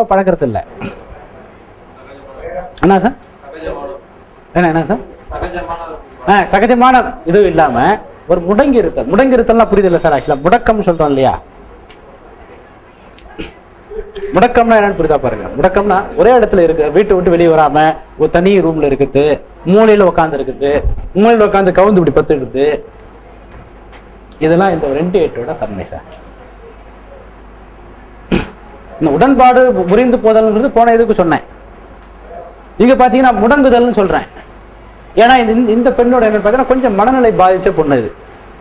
அப்பா பழக்கிறது இல்லை என்ன சார் என்ன என்ன சார் ஆ சகஜமான இதுவும் இல்லாம ஒரு முடங்கி இருத்தல் முடங்கி இருத்தல்னா புரியுது இல்லை சார் ஆக்சுவலா முடக்கம் சொல்றோம் இல்லையா முடக்கம்னா என்னன்னு புரியுதா பாருங்க முடக்கம்னா ஒரே இடத்துல இருக்கு வீட்டை விட்டு வெளியே வராம ஒரு தனி ரூம்ல இருக்குது மூலையில உட்காந்து இருக்குது மூலையில உட்காந்து கவுந்து இப்படி பத்துடுது இதெல்லாம் இந்த ரெண்டு எட்டோட தன்மை சார் இந்த உடன்பாடு முறிந்து போதல்ங்கிறது போன இதுக்கு சொன்னேன் இங்க பாத்தீங்கன்னா முடங்குதல்னு சொல்றேன் ஏன்னா இந்த இந்த- இந்த பெண்ணோட என்ன பார்த்தீங்கன்னா கொஞ்சம் மனநிலை பாதிச்ச பொண்ணு இது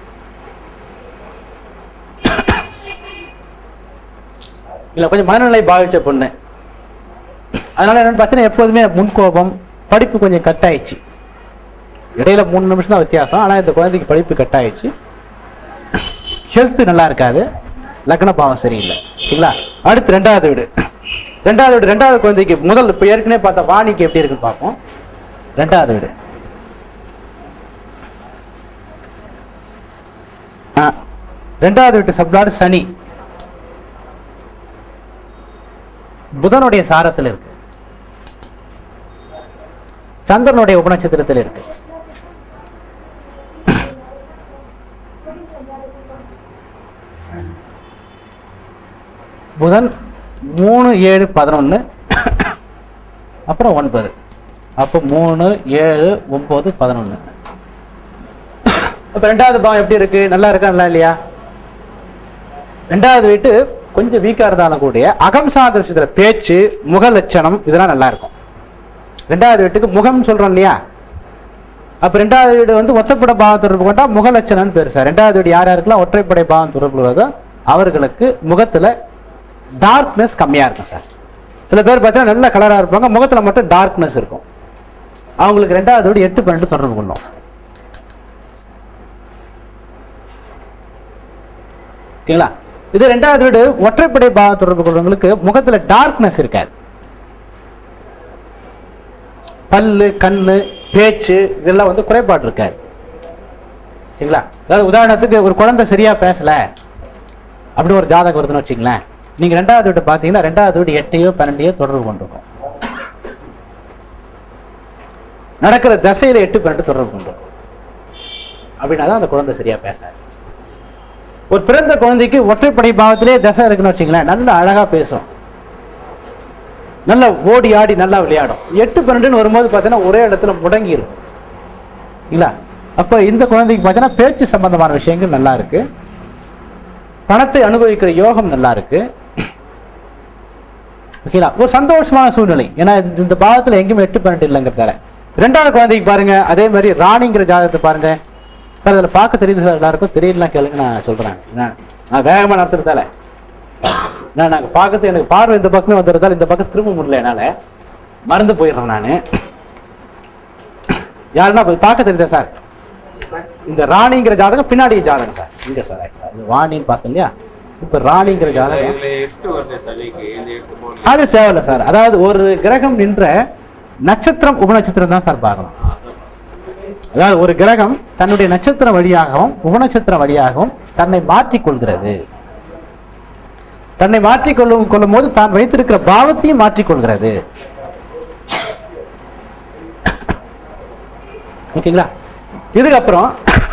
இல்ல கொஞ்சம் மனநிலை பாதிச்ச பொண்ணு அதனால என்னன்னு பார்த்தீங்கன்னா எப்போதுமே முன்கோபம் படிப்பு கொஞ்சம் கட் ஆயிடுச்சு இடையில மூணு நிமிஷம் தான் வித்தியாசம் ஆனா இந்த குழந்தைக்கு படிப்பு கட் ஆயிடுச்சு ஹெல்த் நல்லா இருக்காது லக்ன பாவம் சரியில்லை சரிங்களா அடுத்து ரெண்டாவது வீடு ரெண்டாவது வீடு ரெண்டாவது குழந்தைக்கு முதல் இப்போ ஏற்கனவே பார்த்த வாணிக்கு எப்படி இருக்குன்னு பார்ப்போம் ரெண்டாவது வீடு ஆ, ரெண்டாவது வீட்டு சப்ளாடு சனி புதனுடைய சாரத்தில் இருக்கு சந்திரனுடைய உபநட்சத்திரத்தில் இருக்கு புதன் மூணு ஏழு பதினொன்று அப்புறம் ஒன்பது அப்போ மூணு ஏழு ஒம்பது பதினொன்று அப்போ ரெண்டாவது பாவம் எப்படி இருக்கு நல்லா இருக்கா நல்லா இல்லையா ரெண்டாவது வீட்டு கொஞ்சம் வீக்கா இருந்தாலும் கூட அகம் சார்ந்த விஷயத்துல பேச்சு முக லட்சணம் இதெல்லாம் நல்லா இருக்கும் ரெண்டாவது வீட்டுக்கு முகம் சொல்றோம் இல்லையா அப்ப ரெண்டாவது வீடு வந்து ஒத்தப்படை பாவம் தொடர்பு கொண்டா முக லட்சணம்னு பேரு சார் ரெண்டாவது வீடு யார் யாருக்கெல்லாம் ஒற்றைப்படை பாவம் தொடர்பு கொள்வதோ அவர்களுக்கு முகத்துல டார்க்னஸ் கம்மியா இருக்கும் சார் சில பேர் பார்த்தீங்கன்னா நல்ல கலரா இருப்பாங்க முகத்துல மட்டும் டார்க்னஸ் இருக்கும் அவங்களுக்கு ரெண்டாவது வீடு எட்டு பன்னெண்டு தொடர்பு கொள்ளும் ஓகேங்களா இது ரெண்டாவது வீடு ஒற்றைப்படை பாவ தொடர்பு கொள்றவங்களுக்கு முகத்துல டார்க்னஸ் இருக்காது பல்லு கண்ணு பேச்சு இதெல்லாம் வந்து குறைபாடு இருக்காது சரிங்களா அதாவது உதாரணத்துக்கு ஒரு குழந்தை சரியா பேசல அப்படி ஒரு ஜாதகம் வருதுன்னு வச்சுங்களேன் நீங்க ரெண்டாவது வீட்டு பாத்தீங்கன்னா ரெண்டாவது வீடு எட்டையோ பன்னெண்டையோ தொடர்பு கொண்டிருக்கும் நடக்கிற தசையில எட்டு பன்னெண்டு தொடர்பு கொண்டிருக்கும் அப்படின்னா தான் அந்த குழந்தை சரியா பேசாது ஒரு பிறந்த குழந்தைக்கு ஒற்றைப்படை பாவத்திலே தசை இருக்குன்னு வச்சுங்களேன் நல்லா அழகா பேசும் நல்லா ஓடி ஆடி நல்லா விளையாடும் எட்டு பன்னெண்டுன்னு வரும்போது பார்த்தீங்கன்னா ஒரே இடத்துல முடங்கி இருக்கும் இல்ல அப்ப இந்த குழந்தைக்கு பார்த்தீங்கன்னா பேச்சு சம்பந்தமான விஷயங்கள் நல்லா இருக்கு பணத்தை அனுபவிக்கிற யோகம் நல்லா இருக்கு ஓகேங்களா ஒரு சந்தோஷமான சூழ்நிலை ஏன்னா இந்த- இந்த பாவத்துல எங்கேயுமே எட்டு பன்னெண்டு இல்லைங்கிறதால ரெண்டாவது குழந்தைக்கு பாருங்க அதே மாதிரி ராணிங்கிற ஜாதகத்தை பாருங்க சார் அதில் பார்க்க தெரியுது சார் எல்லாருக்கும் தெரியலாம் கேளுங்க நான் சொல்றேன் என்ன, நான் வேகமா நடத்துறதால நான் நாங்கள் பார்க்கறது எனக்கு பார்வை இந்த பக்கமே வந்துடுறதால இந்த பக்கம் திரும்ப முடியல என்னால மறந்து போயிடுறேன் நான் யாருன்னா போய் பார்க்க தெரியுதா சார் இந்த ராணிங்கிற ஜாதகம் பின்னாடி ஜாதகம் சார் இங்க சார் இது வாணின்னு பார்த்தோம் இல்லையா இப்ப ராணிங்கிற ஜாதகம் இதுல எட்டு வருது சனிக்கு இந்த எட்டு போடல அது தேவையில்ல சார் அதாவது ஒரு கிரகம் நின்ற நட்சத்திரம் உபநட்சத்திரம் தான் சார் பார்க்கணும் அதாவது ஒரு கிரகம் தன்னுடைய நட்சத்திரம் வழியாகவும் உபநட்சத்திரம் வழியாகவும் தன்னை மாற்றிக் கொள்கிறது தன்னை மாற்றிக் கொள்ளும் கொள்ளும் போது தான் வைத்திருக்கிற பாவத்தையும் மாற்றிக் கொள்கிறது ஓகேங்களா இதுக்கப்புறம்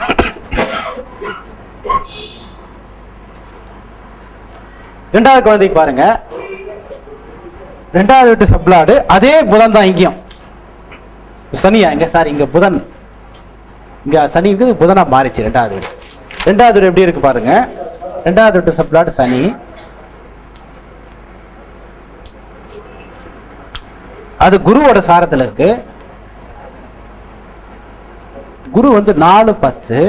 ரெண்டாவது குழந்தைக்கு பாருங்க ரெண்டாவது வீட்டு சப்ளாடு அதே புதன் தான் இங்கேயும் சனியா இங்க சார் இங்க புதன் இங்க சனி இது புதனா மாறிச்சு ரெண்டாவது வீடு ரெண்டாவது வீடு எப்படி இருக்கு பாருங்க ரெண்டாவது வீட்டு சப்ளாடு சனி அது குருவோட சாரத்துல இருக்கு குரு வந்து நாலு பத்து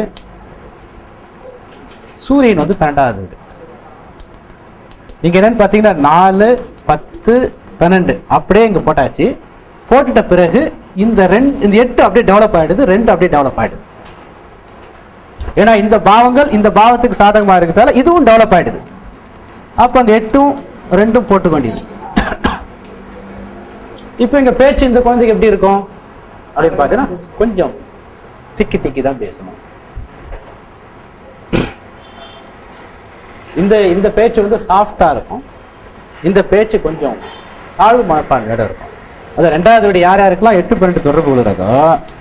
சூரியன் வந்து பன்னெண்டாவது வீடு நீங்க என்னன்னு பாத்தீங்கன்னா நாலு பத்து பன்னெண்டு அப்படியே இங்க போட்டாச்சு போட்டுட்ட பிறகு இந்த ரெண்டு இந்த எட்டு அப்படியே டெவலப் ஆயிடுது ரெண்டு அப்படியே டெவலப் ஆயிடுது ஏன்னா இந்த பாவங்கள் இந்த பாவத்துக்கு சாதகமா இருக்கிறதால இதுவும் டெவலப் ஆயிடுது அப்ப அந்த எட்டும் ரெண்டும் போட்டு வேண்டியது இப்போ இங்க பேச்சு இந்த குழந்தைக்கு எப்படி இருக்கும் அப்படின்னு பார்த்தீங்கன்னா கொஞ்சம் திக்கி திக்கி தான் பேசணும் இந்த இந்த பேச்சு வந்து சாஃப்டா இருக்கும் இந்த பேச்சு கொஞ்சம் தாழ்வு மனப்பான்மையோட இருக்கும் அது ரெண்டாவது வீடு யார் யாருக்கெல்லாம் எட்டு பன்னெண்டு தொடர்பு கொள்கிறதோ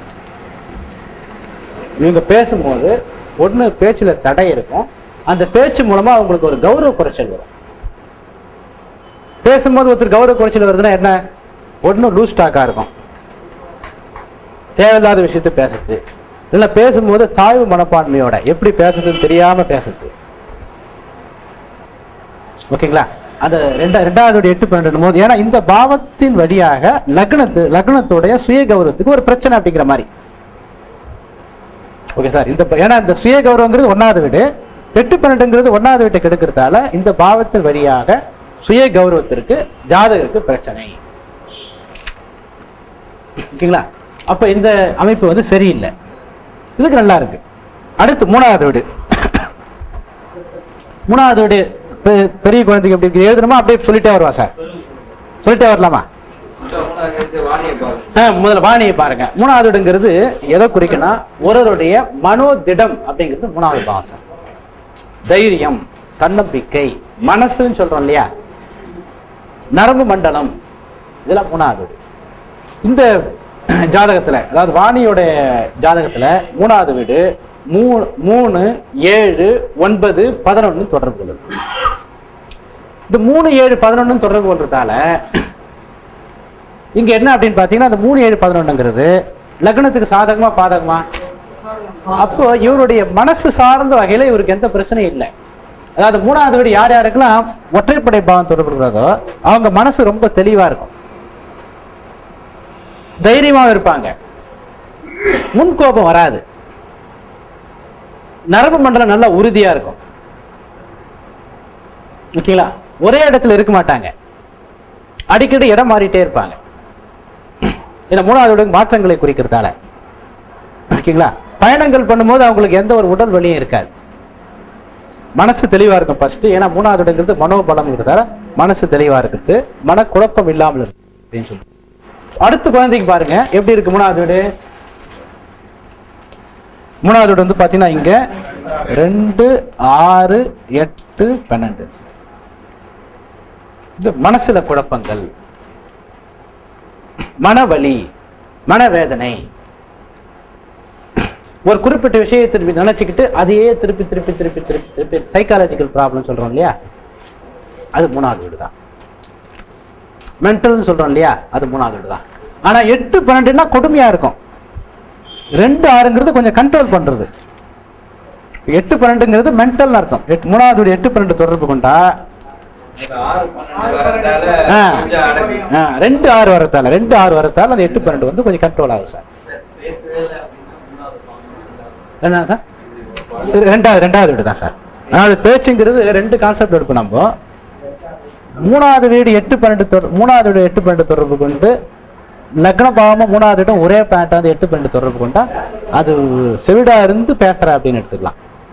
இவங்க பேசும்போது ஒண்ணு பேச்சுல தடை இருக்கும் அந்த பேச்சு மூலமா அவங்களுக்கு ஒரு கௌரவ குறைச்சல் வரும் பேசும்போது ஒருத்தர் கௌரவ குறைச்சல் வருதுன்னா என்ன ஒண்ணு லூஸ் டாக்கா இருக்கும் தேவையில்லாத விஷயத்த பேசுறது இல்ல பேசும்போது தாழ்வு மனப்பான்மையோட எப்படி பேசுறதுன்னு தெரியாம பேசுறது ஓகேங்களா அந்த ரெண்டா ரெண்டாவது எட்டு பன்னெண்டு போது ஏன்னா இந்த பாவத்தின் வழியாக லக்னத்து லக்னத்துடைய சுய கௌரவத்துக்கு ஒரு பிரச்சனை அப்படிங்கிற மாதிரி ஓகே சார் இந்த ப- ஏன்னா இந்த சுய கௌரவங்கிறது ஒன்னாவது வீடு எட்டு பன்னெண்டுங்கிறது ஒன்னாவது வீட்டை கெடுக்கிறதால இந்த பாவத்தின் வழியாக சுய கௌரவத்திற்கு ஜாதகருக்கு பிரச்சனை ஓகேங்களா அப்ப இந்த அமைப்பு வந்து சரியில்லை இதுக்கு நல்லா இருக்கு அடுத்து மூணாவது வீடு மூணாவது வீடு பெ- பெரிய குழந்தைக்கு எப்படி இருக்கு எழுதணுமா அப்படியே சொல்லிட்டே வருவா சார் சொல்லிட்டே வரலாமா ஆ, முதல்ல வாணியை பாருங்க மூணாவது இடங்கிறது எதை குறிக்கணும் ஒருவருடைய மனோதிடம் அப்படிங்கிறது மூணாவது பாவம் சார் தைரியம் தன்னம்பிக்கை மனசுன்னு சொல்றோம் இல்லையா நரம்பு மண்டலம் இதெல்லாம் மூணாவது வீடு. இந்த ஜாதகத்துல அதாவது வாணியோட ஜாதகத்துல மூணாவது வீடு மூணு மூணு ஏழு ஒன்பது பதினொன்னு தொடர்பு கொள்ளுது இந்த மூணு ஏழு பதினொன்னு தொடர்பு கொள்றதால இங்க என்ன அப்படின்னு பாத்தீங்கன்னா அந்த மூணு ஏழு பதினொன்னுங்கிறது லக்னத்துக்கு சாதகமா பாதகமா அப்போ இவருடைய மனசு சார்ந்த வகையில இவருக்கு எந்த பிரச்சனையும் இல்லை அதாவது மூணாவது வீடு யார் யாருக்கெல்லாம் ஒற்றைப்படை பாவம் தொடர்புகிறதோ அவங்க மனசு ரொம்ப தெளிவா இருக்கும் தைரியமாவும் இருப்பாங்க முன்கோபம் வராது நரம்பு மண்டலம் நல்லா உறுதியா இருக்கும் ஓகேங்களா ஒரே இடத்துல இருக்க மாட்டாங்க அடிக்கடி இடம் மாறிட்டே இருப்பாங்க ஏன்னா மூணாவது வீடு மாற்றங்களை குறிக்கிறதால ஓகேங்களா பயணங்கள் பண்ணும்போது அவங்களுக்கு எந்த ஒரு உடல் வலியும் இருக்காது மனசு தெளிவா இருக்கும் ஃபர்ஸ்ட் ஏன்னா மூணாவது இடங்கிறது மனோபலம் இருக்கிறதால மனசு தெளிவா இருக்குது மனக்குழப்பம் இல்லாமல் இருக்கு அப்படின்னு சொல்லி அடுத்த குழந்தைக்கு பாருங்க எப்படி இருக்கு மூணாவது வீடு மூணாவது வீடு வந்து பாத்தீங்கன்னா இங்க ரெண்டு ஆறு எட்டு பன்னெண்டு இது மனசுல குழப்பங்கள் மனவலி மனவேதனை ஒரு குறிப்பிட்ட விஷயத்தை திருப்பி நினைச்சுக்கிட்டு அதையே திருப்பி திருப்பி திருப்பி திருப்பி திருப்பி சைக்காலஜிக்கல் ப்ராப்ளம் சொல்றோம் இல்லையா அது மூணாவது வீடு தான் மென்டல்னு சொல்றோம் இல்லையா அது மூணாவது வீடு தான் ஆனா எட்டு பன்னெண்டுன்னா கொடுமையா இருக்கும் ரெண்டு ஆறுங்கிறது கொஞ்சம் கண்ட்ரோல் பண்றது எட்டு பன்னெண்டுங்கிறது மென்டல்னு அர்த்தம் எட்டு மூணாவது வீடு எட்டு பன்னெண்டு தொடர்பு கொண்டா ஆ. ஆ, ரெண்டு ஆறு வரத்தால ரெண்டு ஆறு வரத்தால அந்த எட்டு பன்னெண்டு வந்து கொஞ்சம் கண்ட்ரோல் ஆகும் சார் என்ன சார் இது ரெண்டாவது ரெண்டாவது வீடு தான் சார் அதாவது பேச்சுங்கிறது ரெண்டு கான்செப்ட் எடுப்போம் நம்ம மூணாவது வீடு எட்டு பன்னெண்டு தொடர் மூணாவது வீடு எட்டு பன்னெண்டு தொடர்பு கொண்டு லக்ன பாவமும் மூணாவது வீடும் ஒரே பேண்ட்டா வந்து எட்டு பன்னெண்டு தொடர்பு கொண்டா அது செவிடா இருந்து பேசுற அப்படின்னு எடுத்துக்கலாம்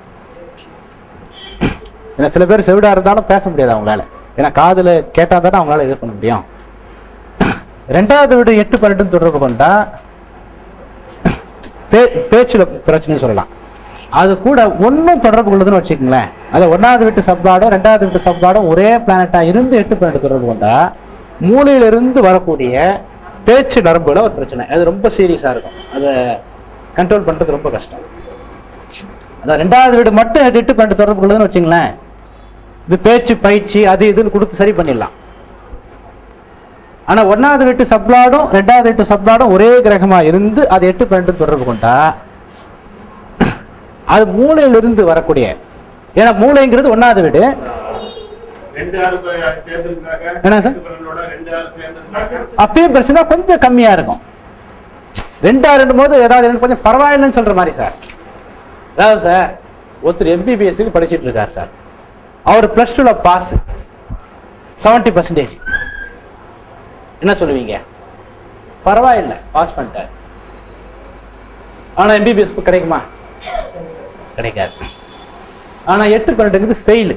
ஏன்னா சில பேர் செவிடா இருந்தாலும் பேச முடியாது அவங்களால ஏன்னா காதுல கேட்டா தானே அவங்களால இது பண்ண முடியும் ரெண்டாவது வீடு எட்டு பன்னெண்டு தொடர்பு கொண்டா பே- பேச்சுல பிரச்சனை சொல்லலாம் அது கூட ஒன்றும் தொடர்பு கொள்ளுதுன்னு வச்சுக்கோங்களேன் அது ஒன்னாவது வீட்டு சப்ளாடும் ரெண்டாவது வீட்டு சப்ளாடும் ஒரே பிளானட்டா இருந்து எட்டு பன்னெண்டு தொடர்பு கொண்டா மூளையிலிருந்து வரக்கூடிய பேச்சு நரம்புல ஒரு பிரச்சனை அது ரொம்ப சீரியஸா இருக்கும் அதை கண்ட்ரோல் பண்றது ரொம்ப கஷ்டம் அதான் ரெண்டாவது வீடு மட்டும் எட்டு பன்னெண்டு தொடர்பு கொள்ளுதுன்னு வச்சுங்களேன் இது பேச்சு பயிற்சி அது இதுன்னு கொடுத்து சரி பண்ணிடலாம் ஆனா ஒன்னாவது வீட்டு சப்ளாடும் ரெண்டாவது வீட்டு சப்ளாடும் ஒரே கிரகமா இருந்து அது எட்டு பன்னெண்டு தொடர்பு கொண்டா அது மூளையிலிருந்து வரக்கூடிய ஏன்னா மூளைங்கிறது ஒன்னாவது வீடு ரெண்டு ஆறு பேர் சேர்ந்திருந்தாங்க என்ன சார்? ரெண்டு பேரோட ரெண்டு ஆறு சேர்ந்திருந்தாங்க அப்பயும் பிரச்சனை கொஞ்சம் கம்மியா இருக்கும் ரெண்டா ரெண்டு போது ஏதாவது எனக்கு கொஞ்சம் பரவாயில்லைன்னு சொல்ற மாதிரி சார் அதாவது சார் ஒருத்தர் எம்பிபிஎஸ்க்கு படிச்சிட்டு இருக்கார் சார் அவர் பிளஸ் டூல பாஸ் செவன்டி பர்சன்டேஜ் என்ன சொல்லுவீங்க பரவாயில்லை பாஸ் பண்ணிட்டார் ஆனா எம்பிபிஎஸ் கிடைக்குமா கிடைக்காது ஆனா எட்டு பன்னெண்டுங்கிறது ஃபெயிலு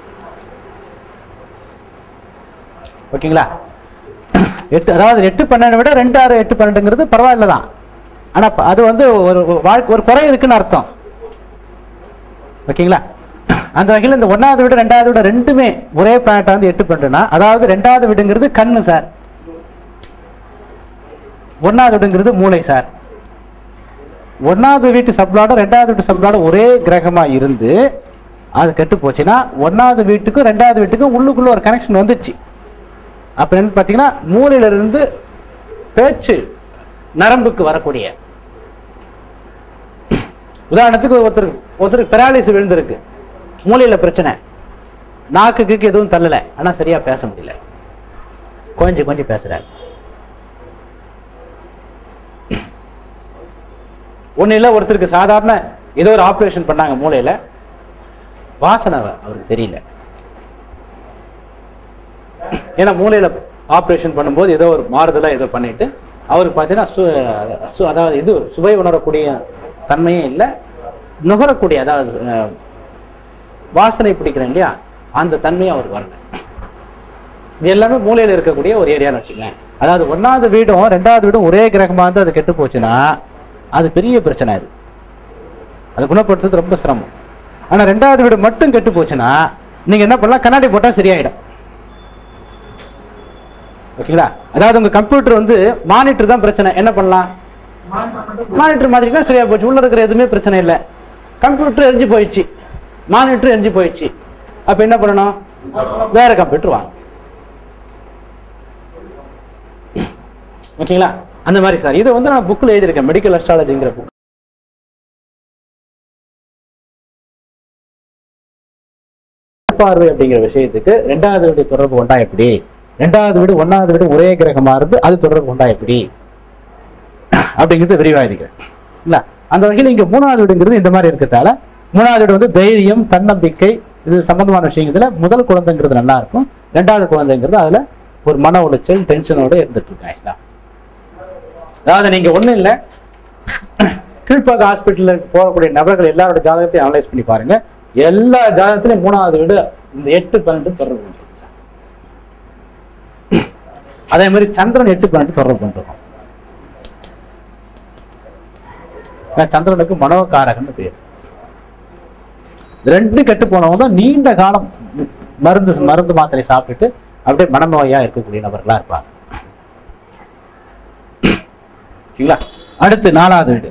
ஓகேங்களா எட்டு அதாவது எட்டு பன்னெண்டை விட ரெண்டு ஆறு எட்டு பன்னெண்டுங்கிறது பரவாயில்ல தான் ஆனா ப- அது வந்து ஒரு ஒரு வாழ்க்கை ஒரு குறை இருக்குன்னு அர்த்தம் ஓகேங்களா அந்த வகையில் இந்த ஒன்னாவது விட ரெண்டாவது விட ரெண்டுமே ஒரே பிளானட்டா வந்து எட்டு பன்னெண்டுனா அதாவது ரெண்டாவது வீடுங்கிறது கண்ணு சார் ஒன்னாவது வீடுங்கிறது மூளை சார் ஒன்னாவது வீட்டு சப்ளாடும் ரெண்டாவது வீட்டு சப்ளாடும் ஒரே கிரகமா இருந்து அது கெட்டு போச்சுன்னா ஒன்னாவது வீட்டுக்கும் ரெண்டாவது வீட்டுக்கும் உள்ளுக்குள்ள ஒரு கனெக்ஷன் வந்துச்சு அப்ப என்னன்னு பார்த்தீங்கன்னா மூளையில இருந்து பேச்சு நரம்புக்கு வரக்கூடிய உதாரணத்துக்கு ஒருத்தருக்கு ஒருத்தருக்கு பெராலிஸ் விழுந்திருக்கு மூளையில பிரச்சனை நாக்குக்கு எதுவும் தள்ளல ஆனா சரியா பேச முடியல கொஞ்சம் கொஞ்சம் பேசுறாரு ஒண்ணு இல்ல ஒருத்தருக்கு சாதாரண ஏதோ ஒரு ஆபரேஷன் பண்ணாங்க மூளையில வாசனை அவ- அவருக்கு தெரியல ஏன்னா மூளையில ஆபரேஷன் பண்ணும்போது ஏதோ ஒரு மாறுதலா ஏதோ பண்ணிட்டு அவருக்கு பார்த்தீங்கன்னா சு- சு- அதாவது இது சுவை உணரக்கூடிய தன்மையே இல்லை நுகரக்கூடிய அதாவது அஹ், வாசனை பிடிக்கிறேன் இல்லையா அந்த தன்மையும் அவருக்கு வரல இது எல்லாமே மூலையில இருக்கக்கூடிய ஒரு ஏரியான்னு வச்சுக்கலேன் அதாவது ஒன்னாவது வீடும் ரெண்டாவது வீடும் ஒரே கிரகமா இருந்து அது கெட்டு போச்சுன்னா அது பெரிய பிரச்சனை அது அது குணப்படுத்துறது ரொம்ப சிரமம் ஆனா ரெண்டாவது வீடு மட்டும் கெட்டு போச்சுன்னா நீங்க என்ன பண்ணலாம் கண்ணாடி போட்டா சரியாயிடும் ஓகேங்களா அதாவது உங்க கம்ப்யூட்டர் வந்து மானிட்டர் தான் பிரச்சனை என்ன பண்ணலாம் மானிட்டர் மாதிரினா சரியா போச்சு உள்ள இருக்கிற எதுவுமே பிரச்சனை இல்லை கம்ப்யூட்டர் எரிஞ்சு போயிடுச்சு மானிட்டர் எரிஞ்சு போயிடுச்சு அப்ப என்ன பண்ணணும் வேற கம்ப்யூட்டர் வாங்க ஓகேங்களா அந்த மாதிரி சார் இது வந்து நான் புக்கில் எழுதியிருக்கேன் மெடிக்கல் அஸ்ட்ராலஜிங்கிற புக் பார்வை அப்படிங்கிற விஷயத்துக்கு ரெண்டாவது வீடு தொடர்பு கொண்டா எப்படி ரெண்டாவது வீடு ஒன்னாவது வீடு ஒரே கிரகமா இருந்து அது தொடர்பு கொண்டா எப்படி அப்படிங்கிறது விரிவாதிக்கிறேன் இல்ல அந்த வகையில் இங்க மூணாவது வீடுங்கிறது இந்த மாதிரி இருக்கிறதால மூணாவது வீடு வந்து தைரியம் தன்னம்பிக்கை இது சம்பந்தமான விஷயங்கள்ல முதல் குழந்தைங்கிறது நல்லா இருக்கும் ரெண்டாவது குழந்தைங்கிறது அதுல ஒரு மன உளைச்சல் டென்ஷனோட இருந்துட்டு இருக்கு ஆக்சுவலா அதாவது நீங்க ஒண்ணும் இல்ல கீழ்ப்பாக்க ஹாஸ்பிட்டல்ல போகக்கூடிய நபர்கள் எல்லாரோட ஜாதகத்தையும் அனலைஸ் பண்ணி பாருங்க எல்லா ஜாதகத்திலையும் மூணாவது வீடு இந்த எட்டு பன்னெண்டு தொடர்பு கொண்டிருக்கு சார் அதே மாதிரி சந்திரன் எட்டு பன்னெண்டு தொடர்பு கொண்டிருக்கும் ஏன்னா சந்திரனுக்கு மனோகாரகன்னு பேர் ரெண்டு கெட்டு போனவங்க தான் நீண்ட காலம் மருந்து மருந்து மாத்திரை சாப்பிட்டுட்டு அப்படியே மனநோயா இருக்கக்கூடிய நபர்களா இருப்பாங்க சரிங்களா அடுத்து நாலாவது வீடு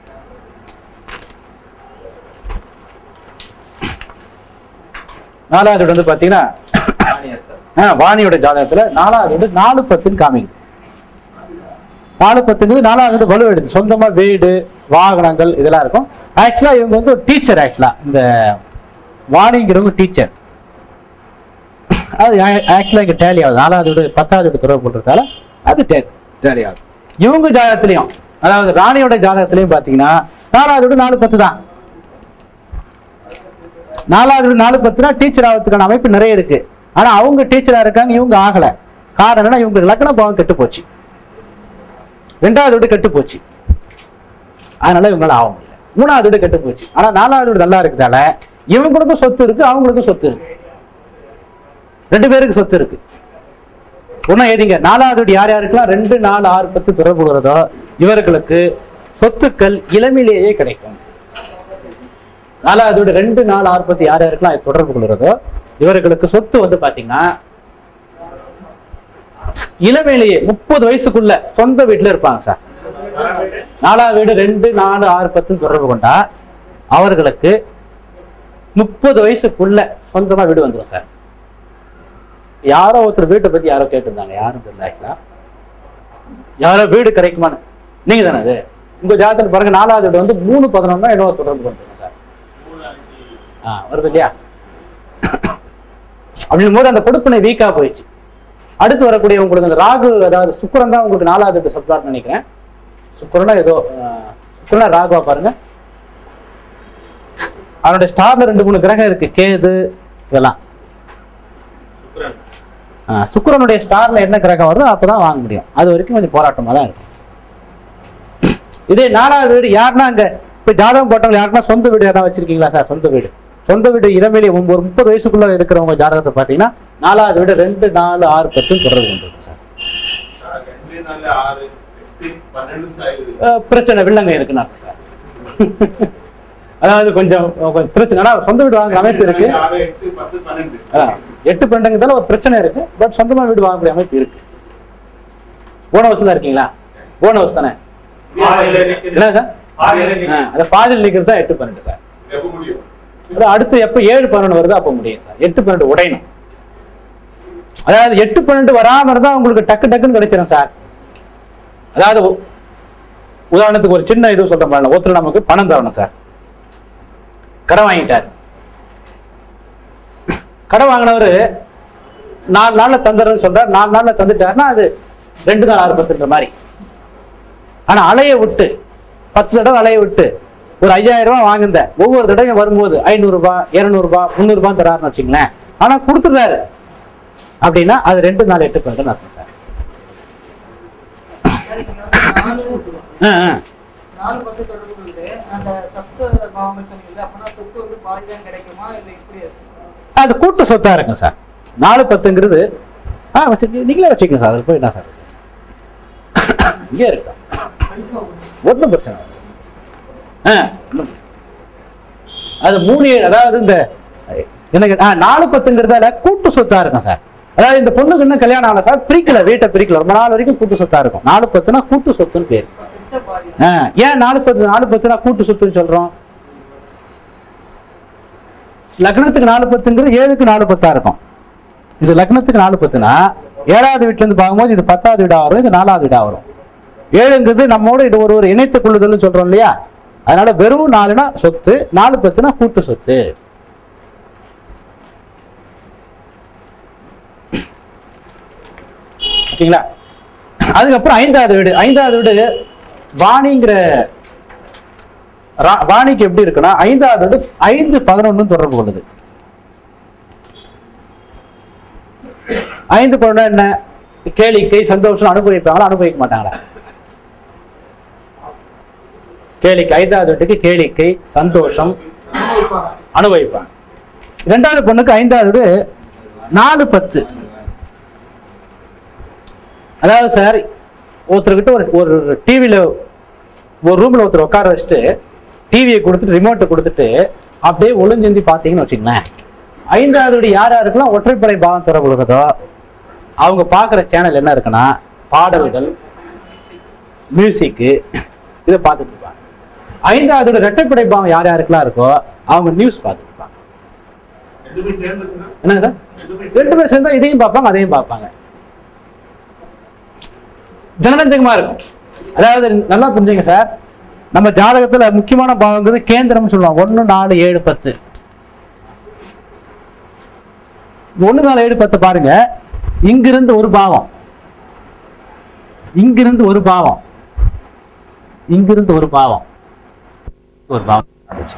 நாலாவது வீடு வந்து பாத்தீங்கன்னா ஆ, வாணியோட ஜாதகத்துல நாலாவது வீடு நாலு பத்துன்னு காமிக்குது நாலு பத்துங்கிறது நாலாவது வீடு வலு எடுத்து சொந்தமா வீடு வாகனங்கள் இதெல்லாம் இருக்கும் ஆக்சுவலா இவங்க வந்து ஒரு டீச்சர் ஆக்சுவலா இந்த வாணிங்கிறவங்க டீச்சர் அது ஆக்சுவலா இங்க டேலி ஆகுது நாலாவது வீடு பத்தாவது வீடு தொடர்பு பண்றதால அது டேலி ஆகுது இவங்க ஜாதகத்திலையும் அதாவது ராணியோட ஜாதகத்திலையும் பாத்தீங்கன்னா நாலாவது வீடு நாலு பத்து தான் நாலாவது வீடு நாலு பத்துனா டீச்சர் ஆகிறதுக்கான அமைப்பு நிறைய இருக்கு ஆனா அவங்க டீச்சரா இருக்காங்க இவங்க ஆகல காரணம் என்னன்னா இவங்க லக்ன பாவம் கெட்டு போச்சு ரெண்டாவது வீடு கெட்டு போச்சு அதனால இவங்களால ஆக முடியல மூணாவது வீடு கெட்டு போச்சு ஆனா நாலாவது வீடு நல்லா இருக்கிறதால இவங்களுக்கும் சொத்து இருக்கு அவங்களுக்கும் சொத்து இருக்கு ரெண்டு பேருக்கு சொத்து இருக்கு ஒன்னும் ஏதிங்க நாலாவது வீடு யார் யாருக்கெல்லாம் ரெண்டு நாலு ஆறு பத்து தொடர்பு கொள்றதோ இவர்களுக்கு சொத்துக்கள் இளமையிலேயே கிடைக்கும் நாலாவது வீடு ரெண்டு நாலு ஆறு பத்து யார் யாருக்கெல்லாம் இது தொடர்பு கொள்றதோ இவர்களுக்கு சொத்து வந்து பாத்தீங்கன்னா இளமையிலேயே முப்பது வயசுக்குள்ள சொந்த வீட்டுல இருப்பாங்க சார் நாலாவது வீடு ரெண்டு நாலு ஆறு பத்து தொடர்பு கொண்டா அவர்களுக்கு முப்பது வயசுக்குள்ள சொந்தமா வீடு வந்துடும் சார் யாரோ ஒருத்தர் வீட்டை பத்தி யாரோ கேட்டிருந்தாங்க யாரும் தெரியல ஆக்சுவலா யாரோ வீடு கிடைக்குமான்னு நீங்க தானே அது உங்க ஜாதகத்துல பாருங்க நாலாவது வீடு வந்து மூணு பதினொன்னா என்னவோ தொடர்பு கொண்டுருங்க சார் ஆ வருது இல்லையா அப்படின்னும் போது அந்த கொடுப்பினை வீக்கா போயிடுச்சு அடுத்து வரக்கூடிய உங்களுக்கு அந்த ராகு அதாவது சுக்கிரன் தான் உங்களுக்கு நாலாவது வீட்டு சப்ளாட் நினைக்கிறேன் சுக்கிரனா ஏதோ ஆஹ், சுக்கிரனா ராகுவா பாருங்க அவனுடைய ஸ்டார்ல ரெண்டு மூணு கிரகம் இருக்கு கேது இதெல்லாம் சுக்கிரன். ஆஹ், சுக்கிரனுடைய ஸ்டார்ல என்ன கிரகம் வருதோ அப்பதான் வாங்க முடியும் அது வரைக்கும் கொஞ்சம் போராட்டமா தான் இருக்கும் இதே நாலாவது வீடு யாருன்னா அங்க இப்ப ஜாதகம் போட்டவங்க யாருன்னா சொந்த வீடு யாரா வச்சிருக்கீங்களா சார் சொந்த வீடு சொந்த வீடு இளமையிலே ஒரு முப்பது வயசுக்குள்ள இருக்கிறவங்க ஜாதகத்தை பாத்தீங்கன்னா நாலாவது வீடு ரெண்டு நாலு ஆறு பத்து தொடர்பு கொண்டு இருக்கு சார் ரெண்டு நாலு ஆறு எட்டு பன்னெண்டு சாயுது அஹ் பிரச்சனை வில்லங்க இருக்குன்னு அர்த்தம் சார் அதாவது கொஞ்சம் கொஞ்சம் பிரச்சனை ஆனா சொந்த வீடு வாங்குற அமைப்பு இருக்கு ஆறு எட்டு பத்து பன்னெண்டு அதான் எட்டு பன்னெண்டுங்கிறதால ஒரு பிரச்சனை இருக்கு பட் சொந்தமா வீடு வாங்கக்கூடிய அமைப்பு இருக்கு போன வருஷம் தான் இருக்கீங்களா போன ஹவுஸ் தானே பாதியில நிக்குது. என்ன சார் பாதியில ஆ, நிக்குது. அந்த பாதியில் நிற்கிறது தான் எட்டு பன்னெண்டு சார் எப்ப முடியும் அது அடுத்து எப்ப ஏழு பன்னெண்டு வருதோ அப்ப முடியும் சார் எட்டு பன்னெண்டு உடையணும் அதாவது எட்டு பன்னெண்டு வராம இருந்தா உங்களுக்கு டக்கு டக்குன்னு கிடைச்சிடும் சார் அதாவது உ- உதாரணத்துக்கு ஒரு சின்ன இது சொல்ற மாதிரி ஒருத்தர் நமக்கு பணம் தரணும் சார் கடன் வாங்கிட்டார் கடன் வாங்கினவரு நாலு நாள்ல தந்துடுறேன்னு சொல்றாரு நாலு நாள்ல தந்துட்டாருன்னா அது ரெண்டு நாள் ஆறு பத்துன்ற மாதிரி ஆனா அலைய விட்டு பத்து தடவை அலைய விட்டு ஒரு ஐயாயிரம் ரூபாய் வாங்குந்த ஒவ்வொரு தடவையும் வரும்போது ஐநூறு ரூபாய் இருநூறு ரூபாய் முந்நூறு ரூபாய் தராருன்னு வச்சுங்களேன் ஆனா கொடுத்துடுறாரு அப்படின்னா அது ரெண்டு நாள் எட்டு பன்னெண்டு அர்த்தம் சார் நாலு ஆ, ஆ. நாலு பத்து தொடர்பு கொள்ளுது அந்த சப்த பாவங்கள் சொன்னீங்க அப்பனா சொத்து வந்து பாதி தான் கிடைக்குமா இல்ல இப்படி இருக்கு அது கூட்டு சொத்தா இருக்கும் சார் நாலு பத்துங்கிறது ஆ வச்சு நீங்களே வச்சுக்கோங்க சார் அதில் போய் என்ன சார் இங்கே இருக்கா ஒன்றும் பிரச்சனை இல்லை. ஆ ஒண்ணும் பிரச்சனை இல்லை. அது மூணு ஏழு அதாவது இந்த எனக்கு ஆ நாலு பத்துங்கிறதால கூட்டு சொத்தா இருக்கும் சார் அதாவது இந்த பொண்ணுக்கு இன்னும் கல்யாணம் ஆகல சார் பிரிக்கல வீட்டை பிரிக்கல ரொம்ப நாள் வரைக்கும் கூட்டு சொத்தா இருக்கும் நாலு பத்துனா கூட்டு சொத்துன்னு பேர் பிரிச்சா பாதி ஆ, ஏன் நாலு பத்து நாலு பத்துனா கூட்டு சொத்துன்னு சொல்றோம் லக்னத்துக்கு நாலு பத்துங்கிறது ஏழுக்கு நாலு பத்தா இருக்கும் இது லக்னத்துக்கு நாலு பத்துனா ஏழாவது வீட்டுல இருந்து பார்க்கும்போது இது பத்தாவது வீடா வரும் இது நாலாவது வீடா வரும் ஏழுங்கிறது நம்மோட இது ஒரு ஒரு இணைத்து கொள்ளுதல்னு சொல்றோம் இல்லையா அதனால வெறும் நாலுனா சொத்து நாலு பத்துனா கூட்டு சொத்து ஓகேங்களா அதுக்கப்புறம் ஐந்தாவது வீடு ஐந்தாவது வீடு வாணிங்கிற ரா- வாணிக்கு எப்படி இருக்குன்னா ஐந்தாவது வீடு ஐந்து பதினொன்னு தொடர்பு கொள்ளுது ஐந்து பதினொன்று என்ன கேளிக்கை சந்தோஷம் அனுபவிப்பாங்களா அனுபவிக்க மாட்டாங்களா கேளிக்கை ஐந்தாவது வீட்டுக்கு கேளிக்கை சந்தோஷம் அனுபவிப்பாங்க இரண்டாவது பொண்ணுக்கு ஐந்தாவது வீடு நாலு பத்து அதாவது சார் ஒருத்தர்கிட்ட ஒரு ஒரு டிவியில ஒரு ரூம்ல ஒருத்தர் உட்கார வச்சுட்டு டிவியை கொடுத்துட்டு ரிமோட்டை கொடுத்துட்டு அப்படியே ஒளிஞ்செந்தி பார்த்தீங்கன்னு வச்சுங்களேன் ஐந்தாவது வீடு யார் யாருக்கெல்லாம் ஒற்றைப்படை பாவம் தொடர்பு இருக்குதோ அவங்க பார்க்குற சேனல் என்ன இருக்குன்னா பாடல்கள் மியூசிக்கு இதை பார்த்துட்டு இருப்பாங்க ஐந்தாவது வீடு இரட்டைப்படை பாவம் யார் யாருக்கெல்லாம் இருக்கோ அவங்க நியூஸ் பார்த்துட்டு இருப்பாங்க ரெண்டுமே சேர்ந்துக்குன்னா என்னங்க சார் ரெண்டுமே ரெண்டு பேர் சேர்ந்தா இதையும் பார்ப்பாங்க அதையும் பார்ப்பாங்க ஜனரஞ்சகமா இருக்கும் அதாவது நல்லா புரிஞ்சுங்க சார் நம்ம ஜாதகத்துல முக்கியமான பாவங்கிறது கேந்திரம்னு சொல்லுவாங்க ஒண்ணு நாலு ஏழு பத்து ஒண்ணு நாலு ஏழு பத்து பாருங்க இங்கிருந்து ஒரு பாவம் இங்கிருந்து ஒரு பாவம் இங்கிருந்து ஒரு பாவம் ஒரு பாவம் வந்துச்சு.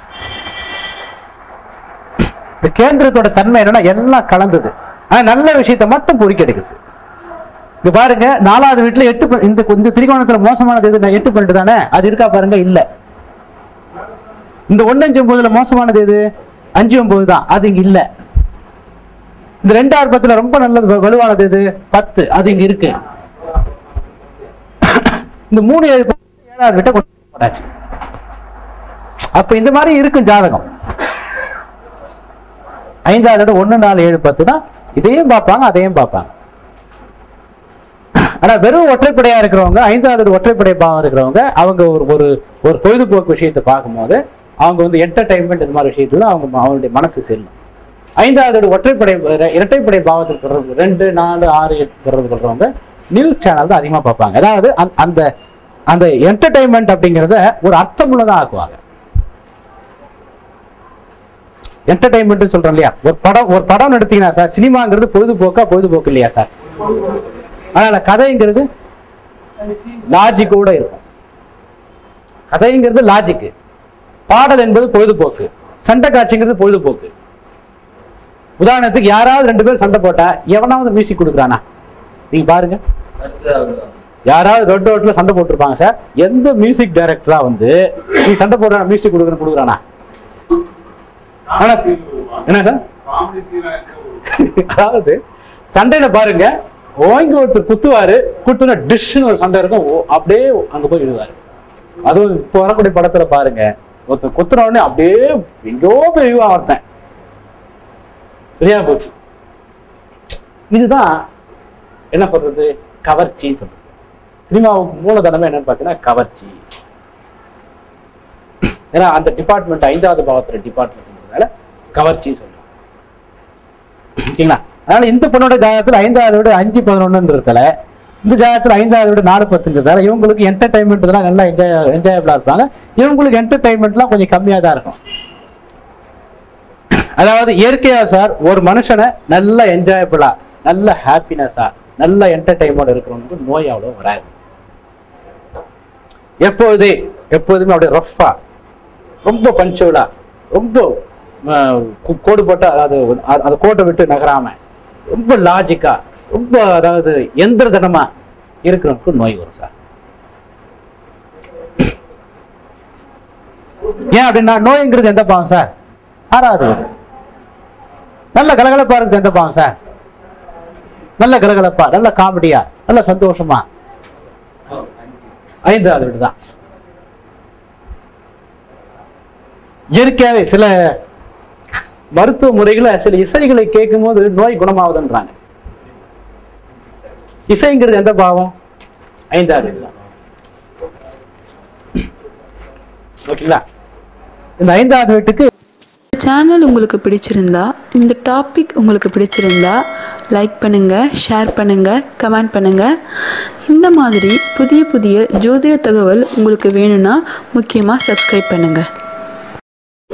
இந்த கேந்திரத்தோட தன்மை என்னன்னா எல்லாம் கலந்தது ஆனா நல்ல விஷயத்தை மட்டும் பொறிக்கெடுக்குது இங்க பாருங்க நாலாவது வீட்டுல எட்டு ப- இந்த இந்த திரிகோணத்துல மோசமானது எது எட்டு பன்னெண்டு தானே அது இருக்கா பாருங்க இல்ல இந்த ஒன்னு அஞ்சு ஒன்பதுல மோசமானது எது அஞ்சு ஒன்பது தான் அது இங்க இல்ல இந்த ரெண்டாயிரம் பத்துல ரொம்ப நல்லது வ- வலுவானது எது பத்து அது இங்க இருக்கு இந்த மூணு ஏழு பத்து, ஏழாவது வீட்டை கொண்டு போட்டாச்சு அப்ப இந்த மாதிரி இருக்கும் ஜாதகம் ஐந்தாவது இடம் ஒண்ணு நாலு ஏழு பத்துனா இதையும் பார்ப்பாங்க அதையும் பார்ப்பாங்க ஆனா வெறும் ஒற்றைப்படையா இருக்கிறவங்க ஐந்தாவது இடம் ஒற்றைப்படை பாவம் இருக்கிறவங்க அவங்க ஒரு ஒரு ஒரு பொழுதுபோக்கு விஷயத்தை பார்க்கும்போது அவங்க வந்து என்டர்டைன்மெண்ட் இந்த மாதிரி விஷயத்துல அவங்க ம- அவங்களுடைய மனசு செல்லும் ஐந்தாவது இடம் ஒற்றைப்படை இர- இரட்டைப்படை பாவத்தில் தொடர்பு ரெண்டு நாலு ஆறு எட்டு தொடர்பு கொள்றவங்க நியூஸ் சேனல் தான் அதிகமா பார்ப்பாங்க அதாவது அந்த- அந்த அந்த என்டர்டைன்மெண்ட் அப்படிங்கிறத ஒரு அர்த்தமுள்ளதா ஆக்குவாங்க என்டர்டைன்மெண்ட் சொல்றோம் இல்லையா ஒரு படம் ஒரு படம் எடுத்தீங்கன்னா சார் சினிமாங்கிறது பொழுதுபோக்கா பொழுதுபோக்கு இல்லையா சார் அதனால கதைங்கிறது லாஜிக்கோட இருக்கும் கதைங்கிறது லாஜிக் பாடல் என்பது பொழுதுபோக்கு சண்டை காட்சிங்கிறது பொழுதுபோக்கு உதாரணத்துக்கு யாராவது ரெண்டு பேரும் சண்டை போட்டா எவனாவது மியூசிக் கொடுக்குறானா நீங்க பாருங்க யாராவது ரெட் ரோட்ல சண்டை போட்டிருப்பாங்க சார் எந்த மியூசிக் டைரக்டரா வந்து நீ சண்டை போடுற மியூசிக் கொடுக்குறேன்னு கொடுக்குறானா ஆனா என்ன சார் காமெடி சீனா அதாவது சண்டையில பாருங்க ஓங்கி ஒருத்தர் குத்துவாரு குத்துனா டிஷ்னு ஒரு சண்டை இருக்கும் ஓ, அப்படியே அங்க போய் விழுவாரு அதுவும் இப்போ வரக்கூடிய படத்துல பாருங்க ஒருத்தர் குத்துன உடனே அப்படியே எங்கேயோ போய் விழுவான் ஒருத்தன் சரியா போச்சு இதுதான் என்ன பண்றது கவர்ச்சின்னு சொல்றது சினிமாவுக்கு மூலதனமே என்னன்னு பார்த்தீங்கன்னா கவர்ச்சி ஏன்னா அந்த டிபார்ட்மெண்ட் ஐந்தாவது பாவத்துல டிபார்ட்மெண்ட்னால கவர்ச்சி சொல்றோம் ஓகேங்களா அதனால இந்த பொண்ணோட ஜாதகத்துல ஐந்தாவது விட அஞ்சு பதினொன்னுன்றதுல இந்த ஜாதகத்துல ஐந்தாவது விட நாலு பத்துன்றதால இவங்களுக்கு என்டர்டைன்மெண்ட் இதெல்லாம் நல்லா என்ஜாய் என்ஜாயபிளா இருப்பாங்க இவங்களுக்கு என்டர்டைன்மெண்ட்லாம் கொஞ்சம் கம்மியா தான் இருக்கும் அதாவது இயற்கையா சார் ஒரு மனுஷனை நல்ல என்ஜாயபிளா நல்ல ஹாப்பினஸா நல்ல என்டர்டைன்மெண்ட் இருக்கிறவனுக்கு நோய் அவ்வளோ வராது எப்போதே எப்போதுமே அப்படியே ரஃப்பா ரொம்ப பஞ்சுவலா ரொம்ப ஆஹ், கோ- கோடு போட்ட அதாவது அ- அந்த கோட்டை விட்டு நகராம ரொம்ப லாஜிக்கா ரொம்ப அதாவது எந்திரதனமா இருக்கிறவனுக்கு நோய் வரும் சார் ஏன் அப்படின்னா நோய்ங்கிறது எந்த பாவம் சார் ஆறாவது வீடு நல்ல கலகலப்பா இருக்குது எந்த பாவம் சார் நல்ல கலகலப்பா நல்ல காமெடியா நல்ல சந்தோஷமா ஐந்தாவது வீடு தான் இயற்கையாவே சில மருத்துவ முறைகளை சில இசைகளை கேட்கும் போது நோய் குணமாகுதுன்றாங்க இசைங்கிறது எந்த பாவம் ஐந்தாவது வீடு தான் ஓகேங்களா இந்த ஐந்தாவது வீட்டுக்கு சேனல் உங்களுக்கு பிடிச்சிருந்தா இந்த டாபிக் உங்களுக்கு பிடிச்சிருந்தா லைக் பண்ணுங்கள் ஷேர் பண்ணுங்கள் கமெண்ட் பண்ணுங்கள் இந்த மாதிரி புதிய புதிய ஜோதிட தகவல் உங்களுக்கு வேணும்னா முக்கியமாக சப்ஸ்கிரைப் பண்ணுங்கள்